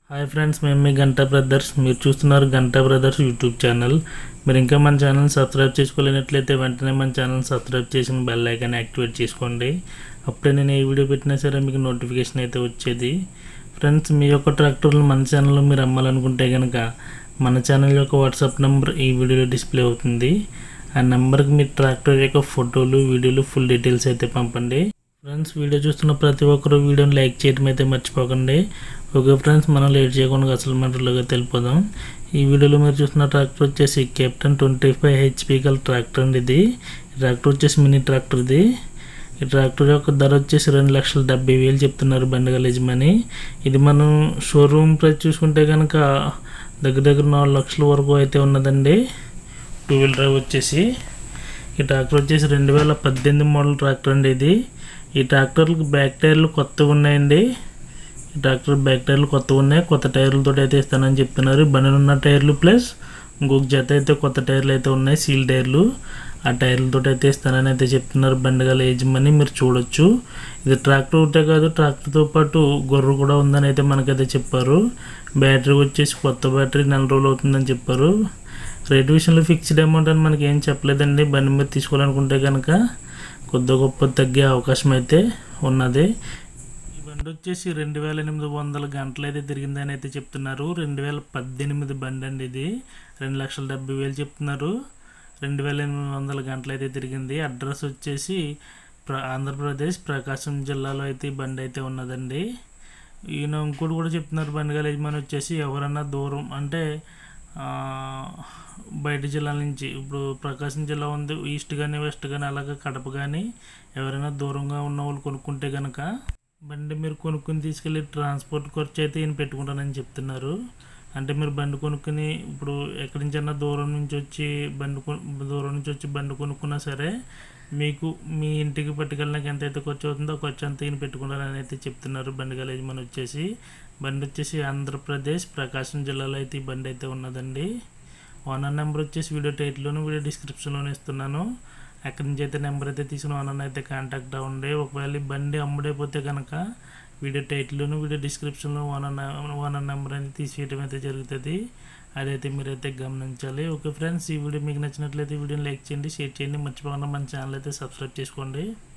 hi friends మేము మీ Ganta brothers మీరు చూస్తున్నారు గంటా బ్రదర్స్ యూట్యూబ్ ఛానల్ మీరు ఇంకా మన ఛానల్ సబ్స్క్రైబ్ చేసుకోలేనట్లయితే వెంటనే మన ఛానల్ సబ్స్క్రైబ్ చేసిన బెల్ ఐకాన్ యాక్టివేట్ చేసుకోండి అప్పుడే నేను ఏ వీడియో పెట్టినా సరే మీకు నోటిఫికేషన్ అయితే వచ్చేది ఫ్రెండ్స్ మీ యొక్క ట్రాక్టర్లు మన ఛానల్లో మీరు అమ్మాలనుకుంటే కనుక మన ఛానల్ యొక్క వాట్సాప్ నెంబర్ ఈ వీడియోలో డిస్ప్లే అవుతుంది ఆ నెంబర్కి మీ ట్రాక్టర్ యొక్క ఫోటోలు వీడియోలు ఫుల్ డీటెయిల్స్ అయితే పంపండి ఫ్రెండ్స్ వీడియో చూస్తున్న ప్రతి ఒక్కరు వీడియోని లైక్ చేయడం అయితే మర్చిపోకండి ఓకే ఫ్రెండ్స్ మనం లేట్ చేయకుండా అసలు మ్యాటర్లోకి తెలిపోదాం ఈ వీడియోలో మీరు చూస్తున్న ట్రాక్టర్ వచ్చేసి కెప్టెన్ ట్వంటీ ఫైవ్ హెచ్పి గల ట్రాక్టర్ అండి ఇది ఈ ట్రాక్టర్ వచ్చేసి మినీ ట్రాక్టర్ ఇది ఈ ట్రాక్టర్ యొక్క ధర వచ్చేసి రెండు లక్షల డెబ్బై వేలు చెప్తున్నారు బండగల యజమాని ఇది మనం షోరూమ్ ప్రైస్ చూసుకుంటే కనుక దగ్గర దగ్గర నాలుగు లక్షల వరకు అయితే ఉన్నదండి టూ వీలర్ డ్రైవ్ వచ్చేసి ఈ ట్రాక్టర్ వచ్చేసి రెండు వేల పద్దెనిమిది మోడల్ ట్రాక్టర్ అండి ఇది ఈ ట్రాక్టర్లకు బ్యాక్ టైర్లు కొత్తగా ఉన్నాయండి ఈ ట్రాక్టర్ బ్యాక్ టైర్లు కొత్తగా ఉన్నాయి కొత్త టైర్లతో అయితే ఇస్తానని చెప్తున్నారు బండిలో ఉన్న టైర్లు ప్లస్ ఇంకొక జత అయితే కొత్త టైర్లు అయితే ఉన్నాయి సీల్ టైర్లు ఆ టైర్లతో అయితే ఇస్తానని అయితే చెప్తున్నారు బండిగల యజమాని మీరు చూడొచ్చు ఇది ట్రాక్టర్ ఒకటే కాదు ట్రాక్టర్తో పాటు గొర్రె కూడా ఉందని అయితే మనకైతే చెప్పారు బ్యాటరీ వచ్చేసి కొత్త బ్యాటరీ నెల రోజులు అవుతుందని చెప్పారు రేట్ విషయంలో ఫిక్స్డ్ అమౌంట్ అని మనకి ఏం చెప్పలేదండి బండి మీద తీసుకోవాలనుకుంటే కనుక కొద్ది గొప్ప తగ్గే అవకాశం అయితే ఉన్నది ఈ బండి వచ్చేసి రెండు వేల ఎనిమిది వందల గంటలు అయితే తిరిగిందని అయితే చెప్తున్నారు రెండు వేల పద్దెనిమిది బండి అండి ఇది రెండు లక్షల డెబ్బై వేలు చెప్తున్నారు రెండు వేల ఎనిమిది వందల గంటలు అయితే తిరిగింది అడ్రస్ వచ్చేసి ప్ర ఆంధ్రప్రదేశ్ ప్రకాశం జిల్లాలో అయితే ఈ బండి అయితే ఉన్నదండి ఈయన ఇంకోటి కూడా చెప్తున్నారు బండి గల యజమాని వచ్చేసి ఎవరన్నా దూరం అంటే ఆ, బయట జిల్లాల నుంచి ఇప్పుడు ప్రకాశం జిల్లా ఉంది ఈస్ట్ కానీ వెస్ట్ కానీ అలాగే కడప కానీ ఎవరైనా దూరంగా ఉన్న వాళ్ళు కొనుక్కుంటే కనుక బండి మీరు కొనుక్కుని తీసుకెళ్ళి ట్రాన్స్పోర్ట్ ఖర్చు అయితే ఈయన పెట్టుకుంటానని చెప్తున్నారు అంటే మీరు బండి కొనుక్కుని ఇప్పుడు ఎక్కడి నుంచైనా దూరం నుంచి వచ్చి బండి కొను దూరం నుంచి వచ్చి బండి కొనుక్కున్నా సరే మీకు మీ ఇంటికి పట్టుకెళ్ళడానికి ఎంత అయితే ఖర్చు అవుతుందో ఆ ఖర్చు అంతా ఈయన పెట్టుకుంటారని అయితే చెప్తున్నారు బండి గల యజమాని వచ్చేసి బండి వచ్చేసి ఆంధ్రప్రదేశ్ ప్రకాశం జిల్లాలో అయితే ఈ బండి అయితే ఉన్నదండి ఓనర్ నెంబర్ వచ్చేసి వీడియో టైటిల్లోను వీడియో డిస్క్రిప్షన్లోనే ఇస్తున్నాను అక్కడి నుంచి అయితే నెంబర్ అయితే తీసుకుని ఓనర్ అయితే కాంటాక్ట్ అవ్వండి ఒకవేళ ఈ బండి అమ్ముడైపోతే కనుక వీడియో టైటిల్లోను వీడియో డిస్క్రిప్షన్లో ఓనర్ ఓనర్ నెంబర్ అనేది తీసేయడం అయితే జరుగుతుంది అదైతే మీరైతే గమనించాలి ఓకే ఫ్రెండ్స్ ఈ వీడియో మీకు నచ్చినట్లయితే వీడియోని లైక్ చేయండి షేర్ చేయండి మర్చిపోకుండా మన ఛానల్ అయితే సబ్స్క్రైబ్ చేసుకోండి